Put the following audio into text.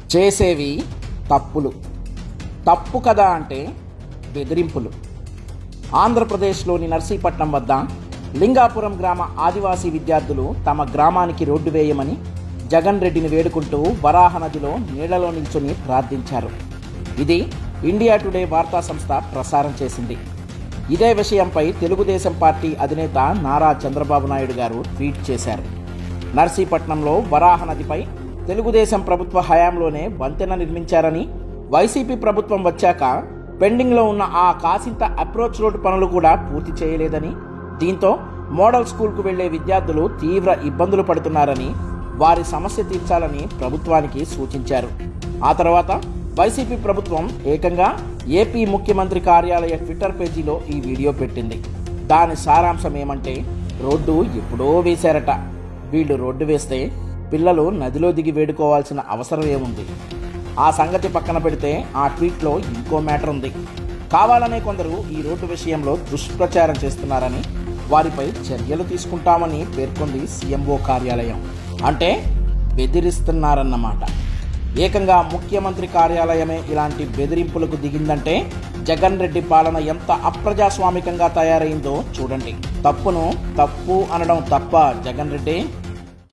చేసేవి తప్పులు తప్పు కదా అంటే బెదిరింపులు ఆంధ్రప్రదేశ్లోని నర్సీపట్నం వద్ద లింగాపురం గ్రామ ఆదివాసీ విద్యార్థులు తమ గ్రామానికి రోడ్డు వేయమని జగన్ రెడ్డిని వేడుకుంటూ వరాహ నదిలో నీళ్లలో నిల్చొని ప్రార్థించారు ఇది ఇండియా టుడే వార్తా సంస్థ ప్రసారం చేసింది ఇదే విషయంపై తెలుగుదేశం పార్టీ అధినేత నారా చంద్రబాబు నాయుడు గారు ట్వీట్ చేశారు నర్సీపట్నంలో వరాహ నదిపై తెలుగుదేశం ప్రభుత్వ హయాంలోనే వంతెన నిర్మించారని వైసీపీ ప్రభుత్వం వచ్చాక పెండింగ్లో ఉన్న ఆ కాసింత అప్రోచ్ రోడ్డు పనులు కూడా పూర్తి చేయలేదని దీంతో మోడల్ స్కూల్కు వెళ్లే విద్యార్థులు తీవ్ర ఇబ్బందులు పడుతున్నారని వారి సమస్య తీర్చాలని ప్రభుత్వానికి సూచించారు ఆ తర్వాత వైసీపీ ప్రభుత్వం ఏకంగా ఏపీ ముఖ్యమంత్రి కార్యాలయ ట్విట్టర్ పేజీలో ఈ వీడియో పెట్టింది దాని సారాంశం ఏమంటే రోడ్డు ఎప్పుడో వేశారట వీళ్ళు రోడ్డు వేస్తే పిల్లలు నదిలో దిగి వేడుకోవాల్సిన అవసరం ఏముంది ఆ సంగతి పక్కన పెడితే ఆ ట్వీట్లో ఇంకో మ్యాటర్ ఉంది కావాలనే కొందరు ఈ రోడ్డు విషయంలో దుష్ప్రచారం చేస్తున్నారని వారిపై చర్యలు తీసుకుంటామని పేర్కొంది సీఎంఓ కార్యాలయం అంటే బెదిరిస్తున్నారన్నమాట ఏకంగా ముఖ్యమంత్రి కార్యాలయమే ఇలాంటి బెదిరింపులకు దిగిందంటే జగన్ రెడ్డి పాలన ఎంత అప్రజాస్వామికంగా తయారైందో చూడండి తప్పును తప్పు అనడం తప్ప జగన్ రెడ్డి